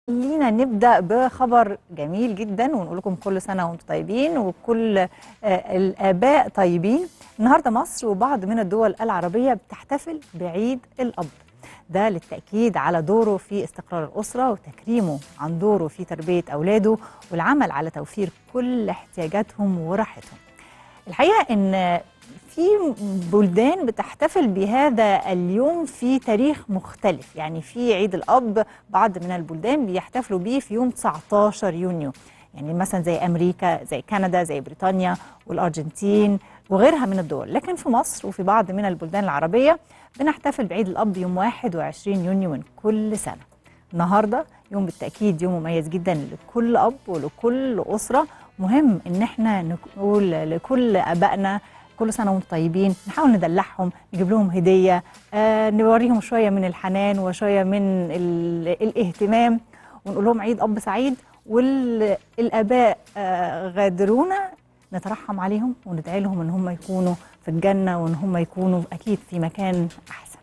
خلينا نبدأ بخبر جميل جدا ونقول لكم كل سنة وانتم طيبين وكل آه، الآباء طيبين النهاردة مصر وبعض من الدول العربية بتحتفل بعيد الأب ده للتأكيد على دوره في استقرار الأسرة وتكريمه عن دوره في تربية أولاده والعمل على توفير كل احتياجاتهم وراحتهم الحقيقة إن في بلدان بتحتفل بهذا اليوم في تاريخ مختلف يعني في عيد الأب بعض من البلدان بيحتفلوا بيه في يوم 19 يونيو يعني مثلا زي أمريكا زي كندا زي بريطانيا والأرجنتين وغيرها من الدول لكن في مصر وفي بعض من البلدان العربية بنحتفل بعيد الأب يوم 21 يونيو من كل سنة النهارده يوم بالتاكيد يوم مميز جدا لكل اب ولكل اسره مهم ان احنا نقول لكل ابائنا كل سنه وانتم طيبين نحاول ندلعهم نجيب لهم هديه آه نوريهم شويه من الحنان وشويه من ال- الاهتمام ونقول لهم عيد اب سعيد والاباء آه غادرونا نترحم عليهم وندعي لهم ان هم يكونوا في الجنه وان هم يكونوا اكيد في مكان احسن